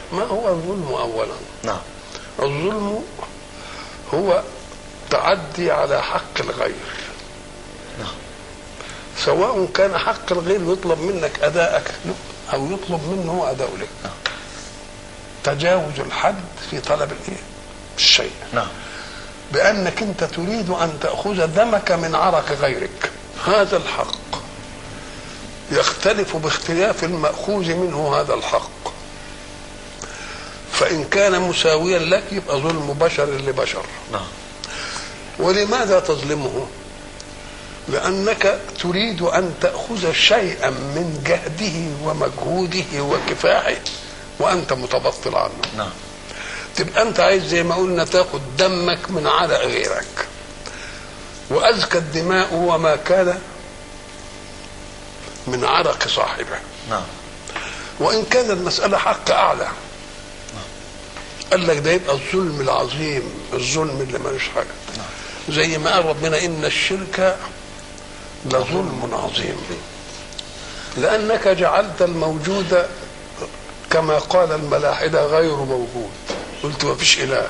ما هو الظلم اولا نعم الظلم هو تعدي على حق الغير نعم سواء كان حق الغير يطلب منك اداءك له او يطلب منه اداء لك نعم. تجاوز الحد في طلب الايه الشيء نعم بانك انت تريد ان تاخذ دمك من عرق غيرك هذا الحق يختلف باختلاف الماخوذ منه هذا الحق فان كان مساويا لك يبقى ظلم بشر لبشر نعم ولماذا تظلمه لانك تريد ان تاخذ شيئا من جهده ومجهوده وكفاحه وانت متبطل عنه نعم تبقى انت عايز زي ما قلنا تاخد دمك من عرق غيرك وازكى الدماء هو ما كان من عرق صاحبه نعم وان كان المساله حق اعلى قال لك ده يبقى الظلم العظيم الظلم اللي ملوش حاجه زي ما قال ربنا ان الشرك لظلم عظيم لانك جعلت الموجود كما قال الملاحده غير موجود قلت ما فيش اله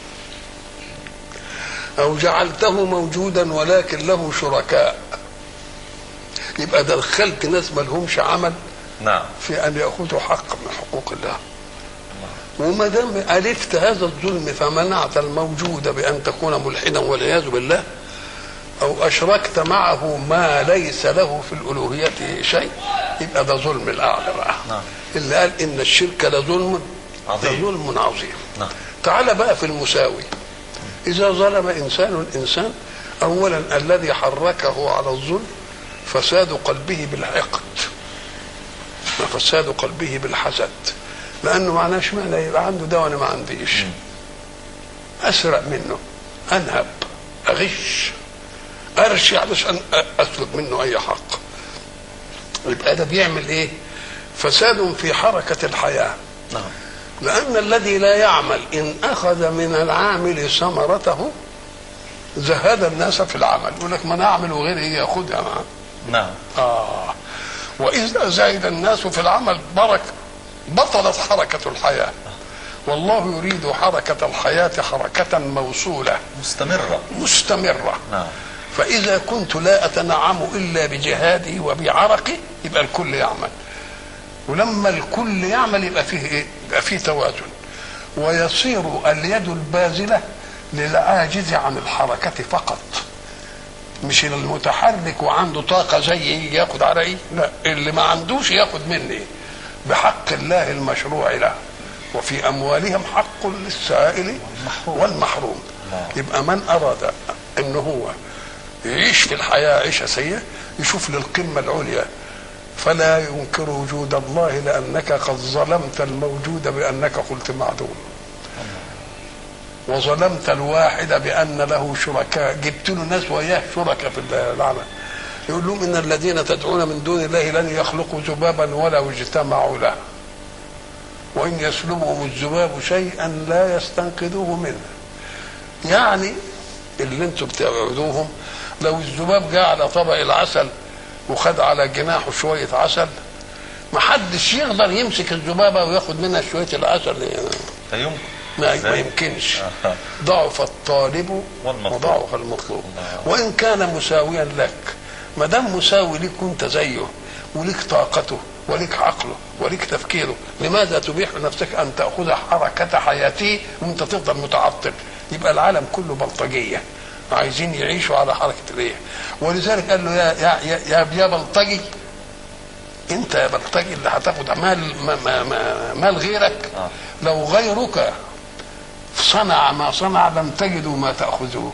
او جعلته موجودا ولكن له شركاء يبقى دخلت ناس ما لهمش عمل نعم في ان ياخذوا حق من حقوق الله وما دام الفت هذا الظلم فمنعت الموجود بان تكون ملحدا والعياذ بالله او اشركت معه ما ليس له في الالوهيه شيء يبقى ده ظلم الاعلى بقى نعم. اللي قال ان الشرك لظلم عظيم. لظلم عظيم نعم تعال بقى في المساوي إذا ظلم إنسان إنسان أولا الذي حركه على الظلم فساد قلبه بالحقد فساد قلبه بالحسد لأنه معناش معنى يبقى عنده ده وأنا ما عنديش أسرق منه أنهب أغش أرشي علشان أسلب منه أي حق يبقى ده بيعمل إيه؟ فساد في حركة الحياة نعم لأن الذي لا يعمل إن أخذ من العامل ثمرته زهد الناس في العمل يقول لك ما أنا أعمل وغيري ياخدها معاه نعم آه وإذا زهد الناس في العمل برك بطلت حركة الحياة والله يريد حركة الحياة حركة موصولة مستمرة مستمرة نعم فإذا كنت لا أتنعم إلا بجهادي وبعرقي يبقى الكل يعمل ولما الكل يعمل يبقى فيه إيه؟ يبقى فيه توازن ويصير اليد الباذلة للعاجز عن الحركة فقط مش المتحرك وعنده طاقة زي ياخد على ايه لا اللي ما عندوش ياخد مني بحق الله المشروع له وفي أموالهم حق للسائل والمحروم يبقى من أراد أن هو يعيش في الحياة عيشة سيئة يشوف للقمة العليا فلا ينكر وجود الله لأنك قد ظلمت الموجود بأنك قلت معدوم وظلمت الواحد بأن له شركاء جبت له ناس وياه شركاء في العمل يقول لهم إن الذين تدعون من دون الله لن يخلقوا ذبابا ولو اجتمعوا له وإن يسلبهم الذباب شيئا لا يستنقذوه منه يعني اللي انتم بتعبدوهم لو الذباب جاء على طبق العسل وخد على جناحه شوية عسل ما حدش يقدر يمسك الذبابة وياخد منها شوية العسل لا يمكن ما, ما إزاي؟ يمكنش آه. ضعف الطالب والمطلوب. وضعف المطلوب الله. وإن كان مساويا لك ما دام مساوي لك وانت زيه ولك طاقته ولك عقله ولك تفكيره لماذا تبيح لنفسك ان تاخذ حركه حياته وانت تفضل متعطل يبقى العالم كله بلطجيه عايزين يعيشوا على حركه الريح ولذلك قال له يا يا يا, يا, يا بلطجي انت يا بلطجي اللي هتاخد مال ما ما ما مال غيرك آه. لو غيرك صنع ما صنع لم تجدوا ما تاخذوه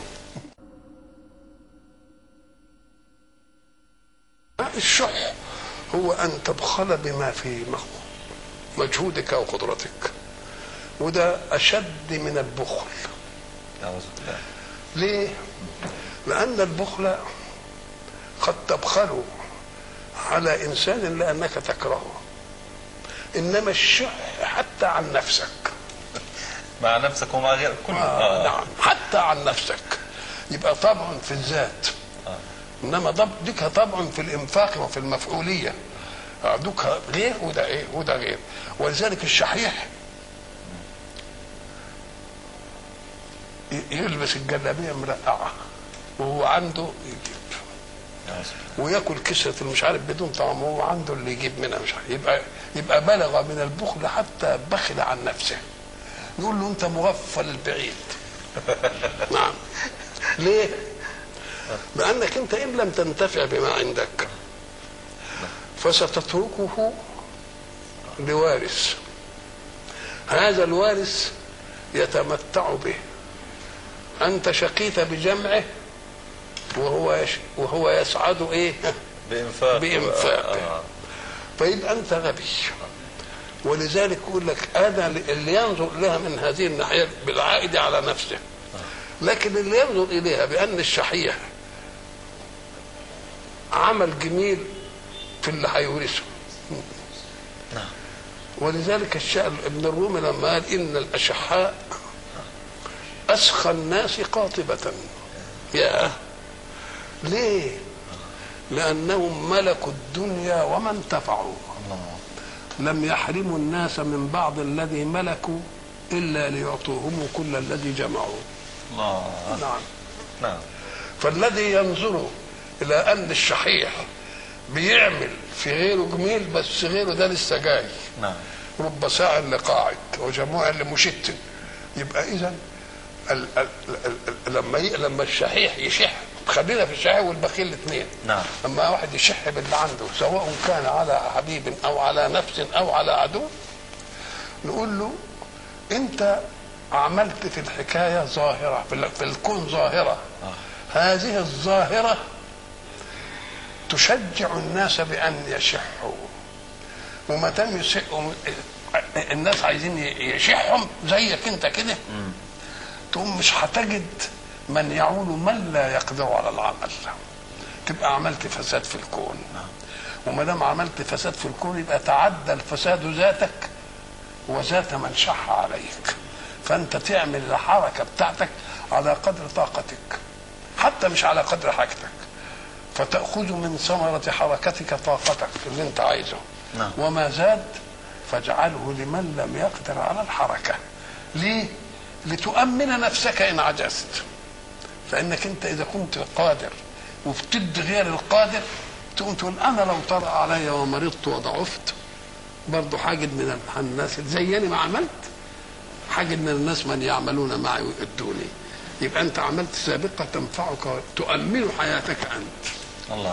الشح هو ان تبخل بما في مجهودك وقدرتك وده اشد من البخل أعوذ بالله ليه لان البخل قد تبخل على انسان لانك تكرهه انما الشح حتى عن نفسك مع نفسك ومع غيرك كله آه نعم حتى عن نفسك يبقى طبع في الذات آه. انما ضبطك طبع في الانفاق وفي المفعوليه عندك غير وده ايه وده غير ولذلك الشحيح ي- يلبس الجلابيه مرقعه وهو عنده يجيب نعوذ بالله. وياكل كسرة المش عارف بدون طعم وهو عنده اللي يجيب منها مش عارف يبقى يبقى بلغ من البخل حتى بخل عن نفسه نقول له انت مغفل البعيد نعم ليه؟ لانك انت ان لم تنتفع بما عندك فستتركه لوارث هذا الوارث يتمتع به انت شقيت بجمعه وهو يش وهو يسعد ايه؟ بإنفاق بإنفاق. آه. فيبقى انت غبي ولذلك يقول لك انا اللي ينظر لها من هذه الناحيه بالعائد على نفسه لكن اللي ينظر اليها بان الشحيح عمل جميل في اللي هيورثه نعم. ولذلك الشاعر ابن الرومي لما قال ان الاشحاء اسخى الناس قاطبه يا ليه لانهم ملكوا الدنيا وما انتفعوا الله لم يحرموا الناس من بعض الذي ملكوا الا ليعطوهم كل الذي جمعوا الله نعم نعم فالذي ينظر الى ان الشحيح بيعمل في غيره جميل بس غيره ده لسه جاي نعم رب ساع لقاعد وجموع لمشت يبقى اذا ال- ال- ال- ال- لما ي- لما الشحيح يشح خلينا في الشحيح والبخيل الاثنين نعم. اما واحد يشح باللي عنده سواء كان على حبيب او على نفس او على عدو نقول له انت عملت في الحكايه ظاهره في ال- في الكون ظاهره هذه الظاهره تشجع الناس بان يشحوا وما دام يشحوا الناس عايزين يشحهم زيك انت كده تقوم مش هتجد من يعول من لا يقدر على العمل تبقى عملت فساد في الكون وما دام عملت فساد في الكون يبقى تعدى الفساد ذاتك وذات من شح عليك فانت تعمل الحركه بتاعتك على قدر طاقتك حتى مش على قدر حاجتك فتأخذ من ثمرة حركتك طاقتك اللي انت عايزه نعم. وما زاد فاجعله لمن لم يقدر على الحركة ليه؟ لتؤمن نفسك إن عجزت فإنك أنت إذا كنت قادر وبتدي غير القادر تقوم تقول أنا لو طرأ علي ومرضت وضعفت برضه حاجد من الناس زيني ما عملت حاجد من الناس من يعملون معي ويؤدوني يبقى أنت عملت سابقة تنفعك تؤمن حياتك أنت الله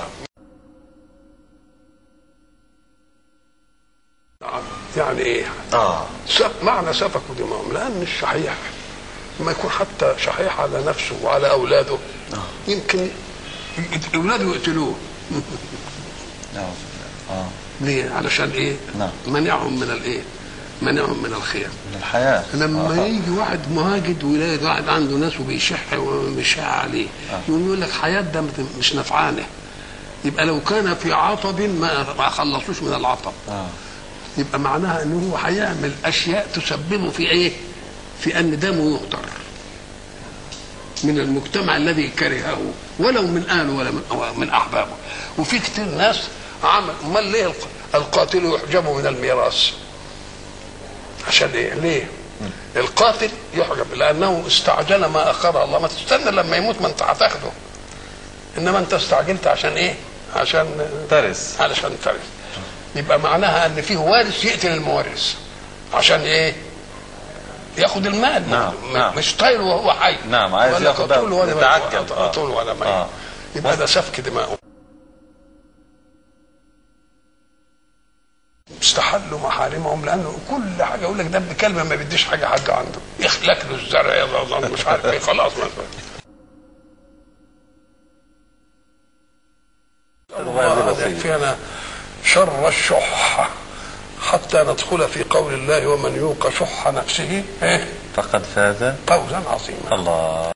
يعني ايه؟ اه سف- معنى سفكوا دماءهم لان الشحيح ما يكون حتى شحيح على نفسه وعلى اولاده يمكن ي- اولاده يقتلوه نعوذ بالله اه ليه؟ علشان ايه؟ نعم. منعهم من الايه؟ منعهم من الخير من الحياة لما آه. يجي واحد مهاجد ويلاقي واحد عنده ناس وبيشح ومشح عليه يقوم يقول لك حياه ده مت- مش نفعانه يبقى لو كان في عطب ما ما خلصوش من العطب اه يبقى معناها ان هو هيعمل اشياء تسببه في ايه؟ في ان دمه يهدر من المجتمع الذي كرهه ولو من اهله ولا من أو من احبابه وفي كتير ناس عمل امال ليه الق- القاتل يحجب من الميراث؟ عشان ايه؟ ليه؟ القاتل يحجب لانه استعجل ما اخره الله ما تستنى لما يموت ما انت هتاخده انما انت استعجلت عشان ايه؟ عشان ترس علشان ترث يبقى معناها ان فيه وارث يقتل المورث عشان ايه؟ ياخد المال نعم، م- نعم. مش طاير وهو حي نعم، عايز ولا ياخد قتول ولا يتعجل. آه. قتول ولا ميت آه. يبقى ده سفك دماء استحلوا محارمهم لانه كل حاجه يقول لك ده بكلمه ما بيديش حاجه حد عنده يخلق له الزرع يظل مش عارف ايه خلاص مثلا الله أن يكفينا شر الشح حتى ندخل في قول الله ومن يوق شح نفسه إيه؟ فقد فاز فوزا عظيما الله